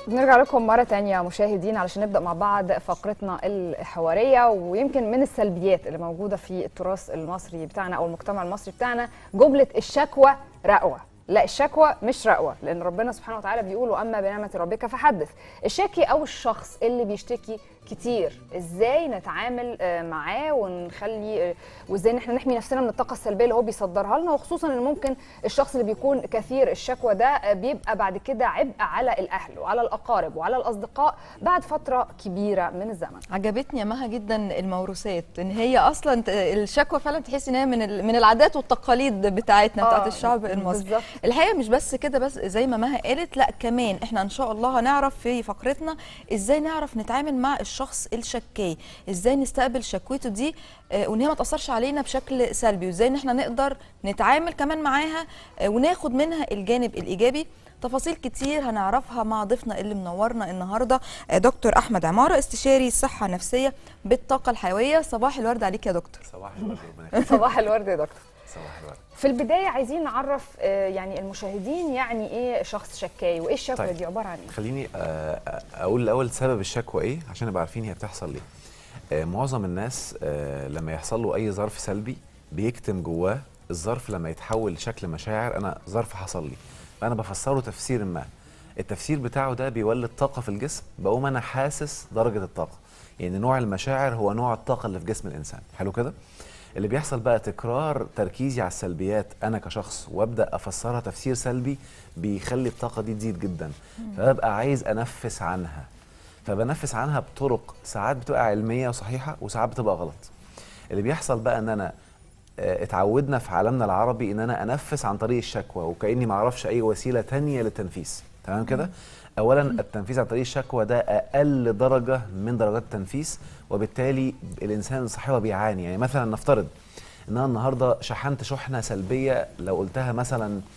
بنرجع لكم مرة تانية مشاهدين علشان نبدأ مع بعض فقرتنا الحوارية ويمكن من السلبيات اللي موجودة في التراث المصري بتاعنا أو المجتمع المصري بتاعنا جملة الشكوى رأوة لا الشكوى مش رأوة لأن ربنا سبحانه وتعالى بيقول وأما بنعمة ربك فحدث الشاكي أو الشخص اللي بيشتكي كتير ازاي نتعامل آه، معاه ونخلي آه، وازاي ان احنا نحمي نفسنا من الطاقه السلبيه اللي هو بيصدرها لنا وخصوصا ان ممكن الشخص اللي بيكون كثير الشكوى ده آه، بيبقى بعد كده عبء على الاهل وعلى الاقارب وعلى الاصدقاء بعد فتره كبيره من الزمن عجبتني يا مها جدا الموروثات ان هي اصلا ت- الشكوى فعلا تحسي ان هي من ال- من العادات والتقاليد بتاعتنا آه، بتاعت الشعب المصري بالظبط. الحقيقه مش بس كده بس زي ما مها قالت لا كمان احنا ان شاء الله هنعرف في فقرتنا ازاي نعرف نتعامل مع الشخص الشكاي ازاي نستقبل شكوته دي آه، وان هي ما تاثرش علينا بشكل سلبي وازاي ان احنا نقدر نتعامل كمان معاها آه، وناخد منها الجانب الايجابي تفاصيل كتير هنعرفها مع ضيفنا اللي منورنا النهارده آه، دكتور احمد عماره استشاري الصحه النفسيه بالطاقه الحيويه صباح الورد عليك يا دكتور صباح الورد ربنا يخليك. صباح الورد يا دكتور صباح الورد في البدايه عايزين نعرف آه، يعني المشاهدين يعني ايه شخص شكاي وايه الشكوى طيب. دي عباره عن ايه خليني آه، آه، اقول الاول سبب الشكوى ايه عشان نبقى عارفين هي بتحصل ليه آه، معظم الناس آه، لما يحصل له اي ظرف سلبي بيكتم جواه الظرف لما يتحول لشكل مشاعر انا ظرف حصل لي انا بفسره تفسير ما التفسير بتاعه ده بيولد طاقه في الجسم بقوم انا حاسس درجه الطاقه يعني نوع المشاعر هو نوع الطاقه اللي في جسم الانسان حلو كده اللي بيحصل بقى تكرار تركيزي على السلبيات انا كشخص وابدا افسرها تفسير سلبي بيخلي الطاقه دي تزيد جدا فببقى عايز انفس عنها فبنفس عنها بطرق ساعات بتبقى علميه وصحيحه وساعات بتبقى غلط اللي بيحصل بقى ان انا آه، اتعودنا في عالمنا العربي ان انا انفس عن طريق الشكوى وكاني ما اعرفش اي وسيله تانية للتنفيس تمام كده اولا التنفيذ عن طريق الشكوى ده اقل درجه من درجات التنفيس وبالتالي الانسان الصحي هو بيعاني يعني مثلا نفترض ان انا النهارده شحنت شحنه سلبيه لو قلتها مثلا آم،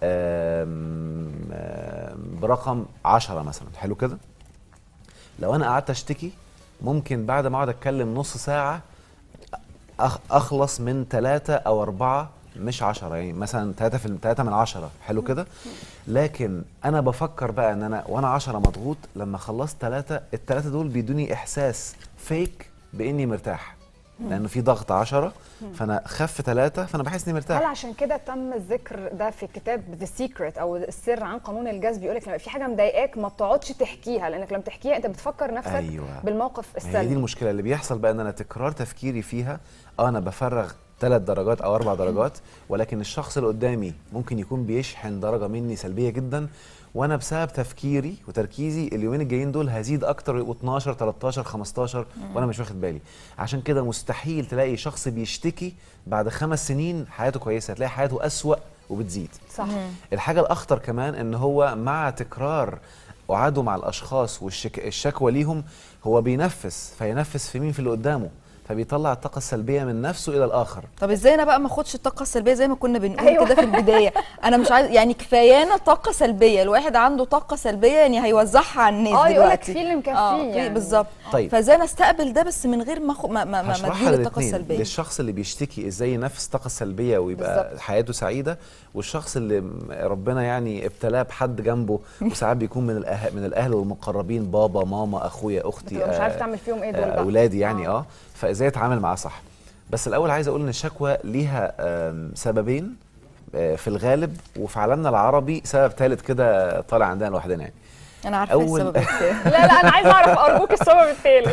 آم، برقم 10 مثلا حلو كده لو انا قعدت اشتكي ممكن بعد ما اقعد اتكلم نص ساعه أخ اخلص من ثلاثة او أربعة مش عشرة يعني مثلا ثلاثة في ثلاثة من عشرة حلو كده لكن انا بفكر بقى ان انا وانا عشرة مضغوط لما خلصت ثلاثة الثلاثة دول بيدوني احساس فيك باني مرتاح لانه في ضغط عشرة فانا خف ثلاثة فانا بحس اني هل مرتاح عشان كده تم الذكر ده في كتاب ذا سيكريت او السر عن قانون الجذب بيقول لك لما في حاجه مضايقاك ما بتقعدش تحكيها لانك لما تحكيها انت بتفكر نفسك أيوة. بالموقف ما هي دي السلبي المشكله اللي بيحصل بقى ان انا تكرار تفكيري فيها اه انا بفرغ ثلاث درجات او اربع درجات ولكن الشخص اللي قدامي ممكن يكون بيشحن درجه مني سلبيه جدا وانا بسبب تفكيري وتركيزي اليومين الجايين دول هزيد اكتر يبقوا 12 13 15 وانا مش واخد بالي عشان كده مستحيل تلاقي شخص بيشتكي بعد خمس سنين حياته كويسه هتلاقي حياته اسوأ وبتزيد صح الحاجة الأخطر كمان إن هو مع تكرار وعاده مع الأشخاص والشكوى ليهم هو بينفس فينفس في مين في اللي قدامه فبيطلع الطاقة السلبية من نفسه إلى الآخر طب ازاي انا بقى ما اخدش الطاقه السلبيه زي ما كنا بنقول أيوة. أيوة. كده في البدايه انا مش عايز يعني كفايانا طاقه سلبيه الواحد عنده طاقه سلبيه يعني هيوزعها على الناس اه يقول لك دلوقتي في اللي مكفيه اه يعني. في بالظبط طيب. فازاي انا استقبل ده بس من غير ما أخو- ما ما, ما, ما هشرحها اديله الطاقه للاتنين السلبيه للشخص اللي بيشتكي ازاي ينفس الطاقة السلبية ويبقى بالظبط. حياته سعيدة والشخص اللي م- ربنا يعني ابتلاه بحد جنبه وساعات بيكون من الأهل من الأهل والمقربين بابا ماما أخويا أختي بتبقى مش عارف آه، تعمل فيهم ايه دول آه، بقى اولادي يعني اه فازاي اتعامل معاه صح بس الاول عايز اقول ان الشكوى ليها آم، سببين آه، في الغالب وفي عالمنا العربي سبب ثالث كده طالع عندنا لوحدنا يعني انا عارفه أول- السبب التاني. لا لا انا عايزه اعرف ارجوك السبب الثالث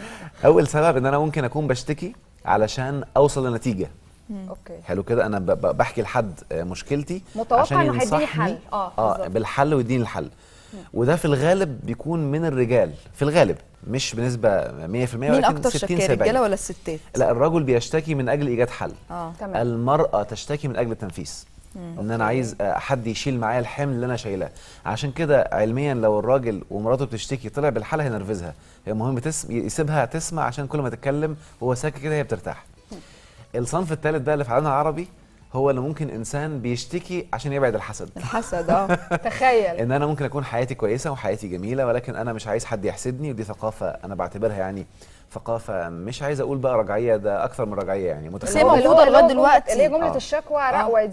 اول سبب ان انا ممكن اكون بشتكي علشان اوصل لنتيجه اوكي حلو كده انا ب- ب- بحكي لحد آه، مشكلتي متوقع عشان إنه هيديني ينصحني حل. آه، اه بالظبط. بالحل ويديني الحل وده في الغالب بيكون من الرجال في الغالب مش بنسبه 100% مين ولكن اكتر 60 شكاية 70 الرجاله ولا الستات لا الرجل بيشتكي من اجل ايجاد حل اه تمام المرأة تشتكي من أجل التنفيس ان انا عايز آه، حد يشيل معايا الحمل اللي انا شايلاه عشان كده علميا لو الراجل ومراته بتشتكي طلع بالحاله هينرفزها هي مهم تسم... يسيبها تسمع عشان كل ما تتكلم وهو ساكت كده هي بترتاح الصنف الثالث بقى اللي في عالمنا العربي هو اللي ممكن انسان بيشتكي عشان يبعد الحسد الحسد اه تخيل ان انا ممكن اكون حياتي كويسه وحياتي جميله ولكن انا مش عايز حد يحسدني ودي ثقافه انا بعتبرها يعني ثقافه مش عايز اقول بقى رجعيه ده اكثر من رجعيه يعني هي متخيل موجودة اللي هو- لغاية اللي هو جملة- دلوقتي. اللي هي جمله آه. الشكوى رأوة دي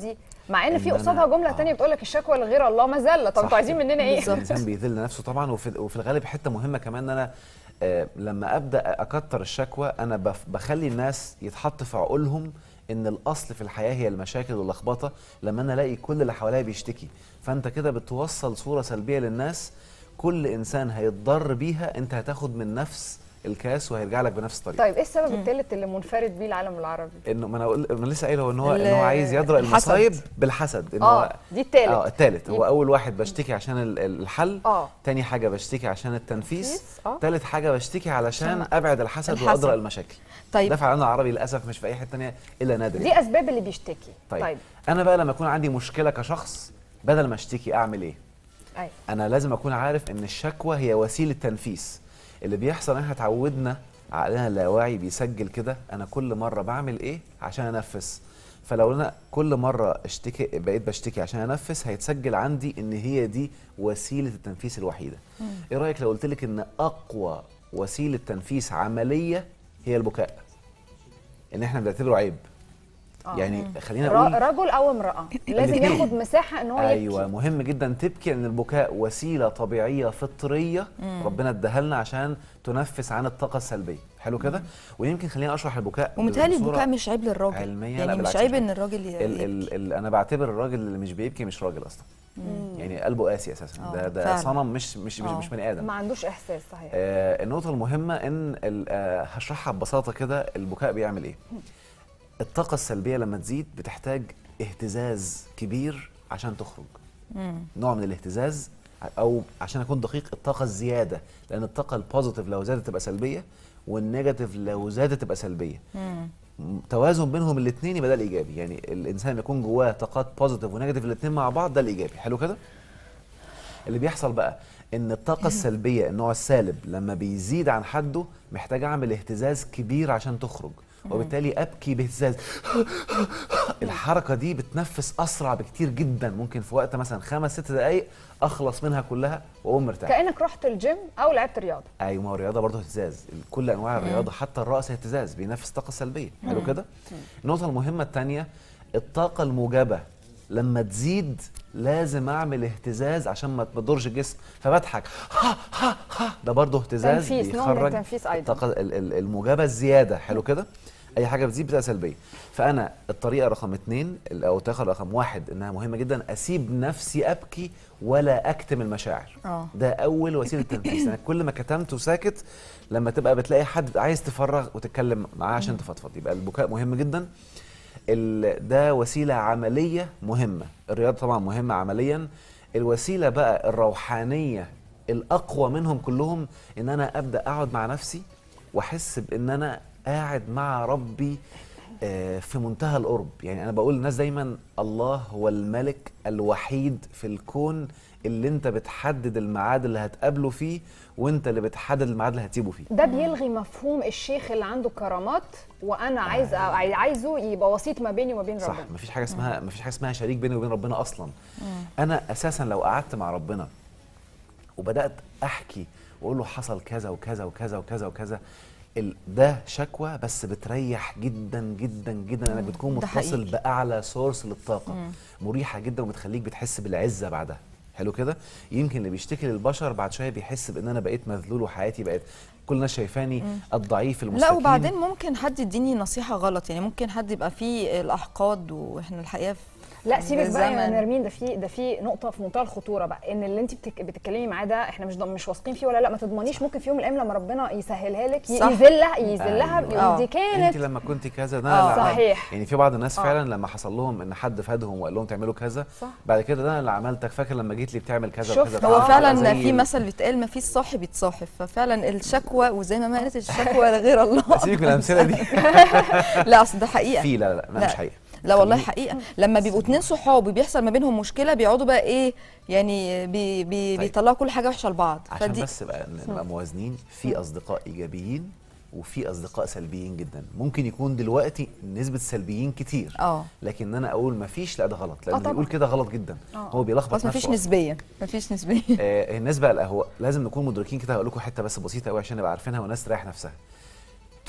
مع ان في إن أنا- قصادها جمله آه. تانية بتقول لك الشكوى لغير الله مذله طب صح انتوا عايزين كده. مننا ايه بالظبط. الانسان بيذل نفسه طبعا وفي, وفي الغالب حته مهمه كمان ان انا آه لما ابدا اكتر الشكوى انا بف بخلي الناس يتحط في عقولهم ان الاصل في الحياه هي المشاكل واللخبطه لما انا الاقي كل اللي حواليا بيشتكي فانت كده بتوصل صوره سلبيه للناس كل انسان هيتضر بيها انت هتاخد من نفس الكاس وهيرجع لك بنفس الطريقه طيب ايه السبب الثالث اللي منفرد بيه العالم العربي انه ما انا اقول ما أنا لسه قايل هو ان هو ال- ان هو عايز يدرأ الحسد. المصايب بالحسد ان اه هو دي الثالث اه التالت هو يبقى- اول واحد بشتكي عشان ال- ال- الحل اه تاني حاجه بشتكي عشان التنفيس تنفيس، آه. تالت حاجه بشتكي علشان عشان ابعد الحسد, الحسد. وادرأ المشاكل طيب ده في العالم العربي للاسف مش في اي حته تانيه الا نادر دي يعني. اسباب اللي بيشتكي طيب. طيب انا بقى لما يكون عندي مشكله كشخص بدل ما اشتكي اعمل ايه ايوه انا لازم اكون عارف ان الشكوى هي وسيله تنفيس اللي بيحصل ان احنا اتعودنا عقلنا اللاواعي بيسجل كده انا كل مره بعمل ايه عشان انفس فلو انا كل مره اشتكي بقيت بشتكي عشان انفس هيتسجل عندي ان هي دي وسيله التنفيس الوحيده ايه رايك لو قلت لك ان اقوى وسيله تنفيس عمليه هي البكاء ان احنا بنعتبره عيب آه. يعني خلينا را- اقول رجل او امراه لازم الاتنين. ياخد مساحه ان هو ايوه يبكي مهم جدا تبكي ان البكاء وسيله طبيعيه فطريه ربنا اداها لنا عشان تنفس عن الطاقه السلبيه حلو كده ويمكن خليني اشرح البكاء ومتهيألي بصورة البكاء مش عيب للراجل علمية، لا يعني مش بالعكس عيب مش ان الراجل ي- ال يبكي. ال ال انا بعتبر الراجل اللي مش بيبكي مش راجل اصلا يعني قلبه قاسي اساسا آه، ده ده فعلا. صنم مش مش مش, آه. مش بني ادم ما عندوش احساس صحيح آه النقطة المهمة إن ال- آه هشرحها ببساطة كده البكاء بيعمل إيه؟ الطاقة السلبية لما تزيد بتحتاج اهتزاز كبير عشان تخرج. نوع من الاهتزاز أو عشان أكون دقيق الطاقة الزيادة لأن الطاقة البوزيتيف لو زادت تبقى سلبية والنيجاتيف لو زادت تبقى سلبية. م- توازن بينهم الاثنين يبقى ده الايجابي يعني الانسان يكون جواه طاقات بوزيتيف ونيجاتيف الاثنين مع بعض ده الايجابي حلو كده اللي بيحصل بقى ان الطاقه السلبيه النوع السالب لما بيزيد عن حده محتاج اعمل اهتزاز كبير عشان تخرج وبالتالي ابكي باهتزاز الحركه دي بتنفس اسرع بكتير جدا ممكن في وقت مثلا خمس ست دقائق اخلص منها كلها واقوم مرتاح كانك رحت الجيم او لعبت رياضه ايوه ما هو الرياضه برضه اهتزاز كل انواع الرياضه حتى الرقص اهتزاز بينفس الطاقه السلبيه حلو كده النقطه المهمه الثانيه الطاقه الموجبه لما تزيد لازم اعمل اهتزاز عشان ما تضرش الجسم فبضحك ها ها ها ده برضه اهتزاز تنفيس، نوع من بيخرج التنفيس أيضاً. الطاقه ال- ال- الموجبه الزياده حلو كده اي حاجه بتزيد بتبقى سلبيه فانا الطريقه رقم اتنين ال- او الطريقه رقم واحد انها مهمه جدا اسيب نفسي ابكي ولا اكتم المشاعر آه. ده اول وسيله تنفيس يعني كل ما كتمت وساكت لما تبقى بتلاقي حد عايز تفرغ وتتكلم معاه عشان تفضفض يبقى البكاء مهم جدا ال- ده وسيله عمليه مهمه الرياضه طبعا مهمه عمليا الوسيله بقى الروحانيه الاقوى منهم كلهم ان انا ابدا اقعد مع نفسي واحس بان انا قاعد مع ربي آه، في منتهى القرب يعني انا بقول للناس دايما الله هو الملك الوحيد في الكون اللي انت بتحدد الميعاد اللي هتقابله فيه وانت اللي بتحدد الميعاد اللي هتسيبه فيه ده بيلغي مفهوم الشيخ اللي عنده كرامات وانا عايز عايزه يبقى وسيط ما بيني وما بين صح ربنا مفيش حاجه اسمها مفيش حاجه اسمها شريك بيني وبين ربنا اصلا انا اساسا لو قعدت مع ربنا وبدات احكي واقول له حصل كذا وكذا وكذا وكذا وكذا ال- ده شكوى بس بتريح جدا جدا جدا انك بتكون ده متصل حقيقي. باعلى سورس للطاقه مريحه جدا وبتخليك بتحس بالعزه بعدها حلو كده يمكن اللي بيشتكي للبشر بعد شويه بيحس بان انا بقيت مذلول وحياتي بقت كل الناس شايفاني الضعيف لا المستكين وبعدين ممكن حد يديني نصيحه غلط يعني ممكن حد يبقى فيه الاحقاد واحنا الحقيقه في لا سيبك بقى يا زمن- نرمين ده في ده في نقطه في منتهى الخطوره بقى ان اللي انت بتك بتتكلمي معاه ده احنا مش ضم- مش واثقين فيه ولا لا ما تضمنيش ممكن في يوم من الايام لما ربنا يسهلها لك ي- صح. يذلها يذلها أيوة. يقول دي آه. كانت انت لما كنت كذا ده آه. أنا اللي عملت. صحيح. يعني في بعض الناس آه. فعلا لما حصل لهم ان حد فادهم وقال لهم تعملوا كذا صح. بعد كده ده انا اللي عملتك فاكر لما جيت لي بتعمل كذا شفت. وكذا هو آه، فعلا زي في ال- مثل بيتقال ما فيش صاحب يتصاحب ففعلا الشكوى وزي ما ما قالت الشكوى لغير الله سيبك من الامثله دي لا اصل ده حقيقه في لا لا لا, لا. مش حقيقه لا والله خليني- حقيقه لما بيبقوا اتنين صحاب وبيحصل ما بينهم مشكله بيقعدوا بقى ايه يعني بي بي طيب. بيطلعوا كل حاجه وحشه لبعض عشان بس بقى نبقى موازنين في اصدقاء ايجابيين وفي اصدقاء سلبيين جدا ممكن يكون دلوقتي نسبه سلبيين كتير اه لكن انا اقول ما فيش لا ده غلط لان آه اللي طبعا. يقول كده غلط جدا آه. هو بيلخبط بس ما نفسه فيش أصلاً. نسبيه ما فيش نسبيه آه، الناس بقى لا هو لازم نكون مدركين كده هقول لكم حته بس بسيطه قوي عشان نبقى عارفينها والناس تريح نفسها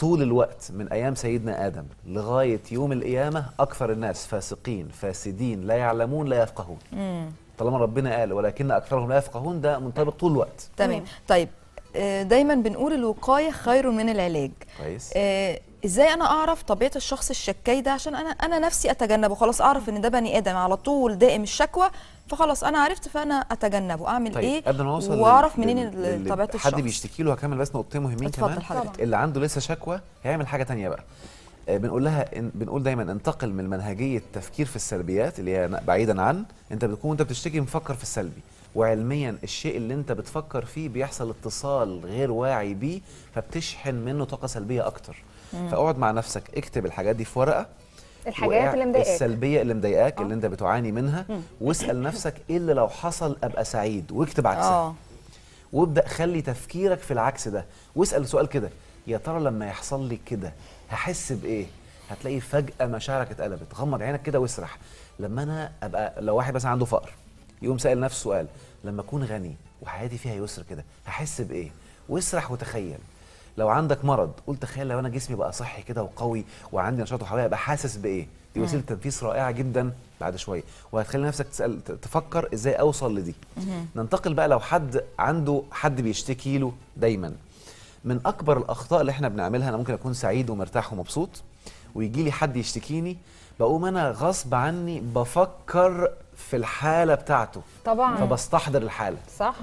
طول الوقت من ايام سيدنا ادم لغايه يوم القيامه اكثر الناس فاسقين فاسدين لا يعلمون لا يفقهون طالما ربنا قال ولكن اكثرهم لا يفقهون ده منطبق طول الوقت تمام طيب آه، دايما بنقول الوقايه خير من العلاج كويس آه، ازاي انا اعرف طبيعه الشخص الشكاي ده عشان انا انا نفسي اتجنبه خلاص اعرف ان ده بني ادم على طول دائم الشكوى فخلاص انا عرفت فانا اتجنبه اعمل طيب ايه قبل ما اوصل واعرف لل- منين لل- ال- لل- طبيعه حد الشخص بيشتكي له هكمل بس نقطتين مهمين اتفضل كمان حضرتك. اللي عنده لسه شكوى هيعمل حاجه تانية بقى آه، بنقول لها إن بنقول دايما انتقل من منهجيه التفكير في السلبيات اللي هي بعيدا عن انت بتكون انت بتشتكي مفكر في السلبي وعلميا الشيء اللي انت بتفكر فيه بيحصل اتصال غير واعي بيه فبتشحن منه طاقه سلبيه اكتر فاقعد مع نفسك اكتب الحاجات دي في ورقه الحاجات وقع- اللي مضايقاك السلبيه اللي مضايقاك آه. اللي انت بتعاني منها واسال نفسك ايه اللي لو حصل ابقى سعيد واكتب عكسها اه وابدا خلي تفكيرك في العكس ده واسال سؤال كده يا ترى لما يحصل لي كده هحس بايه هتلاقي فجاه مشاعرك اتقلبت غمض عينك كده واسرح لما انا ابقى لو واحد مثلا عنده فقر يقوم سائل نفسه سؤال لما اكون غني وحياتي فيها يسر كده هحس بايه واسرح وتخيل لو عندك مرض قول تخيل لو انا جسمي بقى صحي كده وقوي وعندي نشاط وحيويه ابقى حاسس بايه دي وسيله تنفيس رائعه جدا بعد شويه وهتخلي نفسك تسال ت- تفكر ازاي اوصل لدي ننتقل بقى لو حد عنده حد بيشتكي له دايما من اكبر الاخطاء اللي احنا بنعملها انا ممكن اكون سعيد ومرتاح ومبسوط ويجي لي حد يشتكيني بقوم انا غصب عني بفكر في الحاله بتاعته طبعا فبستحضر الحاله صح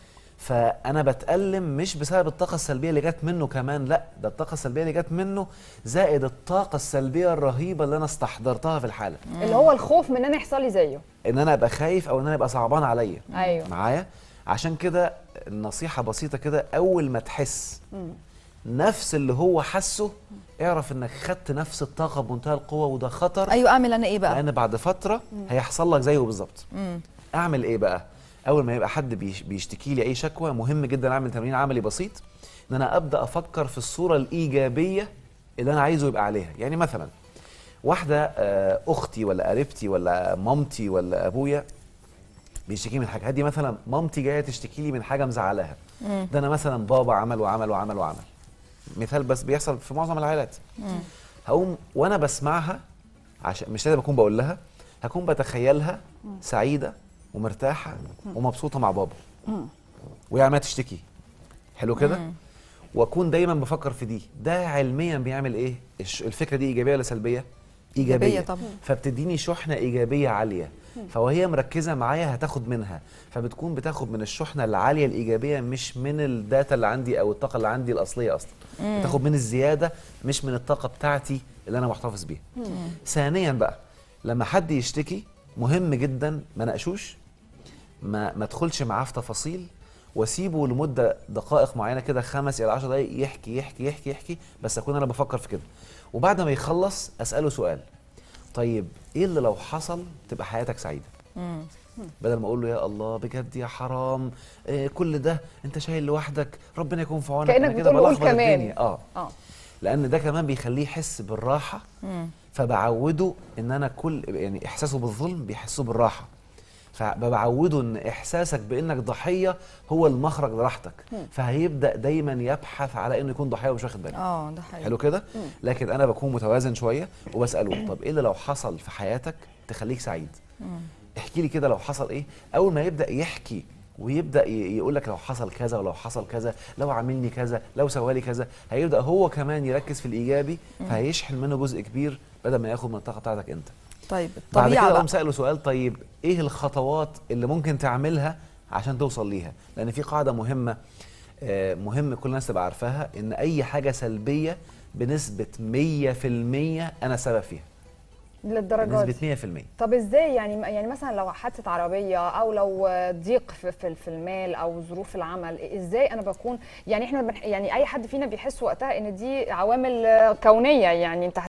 فانا بتالم مش بسبب الطاقه السلبيه اللي جت منه كمان لا ده الطاقه السلبيه اللي جت منه زائد الطاقه السلبيه الرهيبه اللي انا استحضرتها في الحاله اللي هو الخوف من ان انا يحصل لي زيه ان انا ابقى خايف او ان انا ابقى صعبان عليا ايوه معايا عشان كده النصيحه بسيطه كده اول ما تحس نفس اللي هو حسه اعرف انك خدت نفس الطاقه بمنتهى القوه وده خطر ايوه اعمل انا ايه بقى لان بعد فتره هيحصل لك زيه بالظبط اعمل ايه بقى اول ما يبقى حد بيش- بيشتكي لي اي شكوى مهم جدا اعمل تمرين عملي بسيط ان انا ابدا افكر في الصوره الايجابيه اللي انا عايزه يبقى عليها يعني مثلا واحده آه، اختي ولا قريبتي ولا مامتي ولا ابويا بيشتكي من حاجه هدي مثلا مامتي جايه تشتكي لي من حاجه مزعلاها ده انا مثلا بابا عمل وعمل وعمل وعمل مثال بس بيحصل في معظم العائلات هقوم وانا بسمعها عشان مش لازم اكون بقول لها هكون بتخيلها سعيده ومرتاحه ومبسوطه مع بابا وهي عماله تشتكي حلو كده واكون دايما بفكر في دي ده علميا بيعمل ايه الش- الفكره دي ايجابيه ولا سلبيه ايجابيه, إيجابية طبعا. فبتديني شحنه ايجابيه عاليه فوهي مركزه معايا هتاخد منها فبتكون بتاخد من الشحنه العاليه الايجابيه مش من الداتا اللي عندي او الطاقه اللي عندي الاصليه اصلا بتاخد من الزياده مش من الطاقه بتاعتي اللي انا محتفظ بيها ثانيا بقى لما حد يشتكي مهم جدا ما ناقشوش ما ما ادخلش معاه في تفاصيل واسيبه لمده دقائق معينه كده خمس الى 10 دقائق يحكي يحكي يحكي يحكي بس اكون انا بفكر في كده وبعد ما يخلص اساله سؤال طيب ايه اللي لو حصل تبقى حياتك سعيده بدل ما اقول له يا الله بجد يا حرام إيه كل ده انت شايل لوحدك ربنا يكون في عونك كأنك أنا كده بتقول له قول بلخبط كمان. الدنيا. اه اه لان ده كمان بيخليه يحس بالراحه فبعوده ان انا كل يعني احساسه بالظلم بيحسه بالراحه فبعوده ان احساسك بانك ضحيه هو المخرج لراحتك فهيبدا دايما يبحث على انه يكون ضحيه ومش واخد باله اه ده حقيقي حلو كده لكن انا بكون متوازن شويه وبساله طب ايه اللي لو حصل في حياتك تخليك سعيد احكي لي كده لو حصل ايه اول ما يبدا يحكي ويبدا يقول لك لو حصل كذا ولو حصل كذا لو عاملني كذا لو سوالي كذا هيبدا هو كمان يركز في الايجابي فهيشحن منه جزء كبير بدل ما ياخد من الطاقه بتاعتك انت طيب بعد الطبيعه كده بقى اقوم ساله سؤال طيب ايه الخطوات اللي ممكن تعملها عشان توصل ليها لان في قاعده مهمه آه، مهم كل الناس تبقى عارفاها ان اي حاجه سلبيه بنسبه 100% انا سبب فيها للدرجه دي بنسبه 100% طب ازاي يعني يعني مثلا لو حادثه عربيه او لو ضيق في في في المال او ظروف العمل ازاي انا بكون يعني احنا بنح يعني اي حد فينا بيحس وقتها ان دي عوامل كونيه يعني انت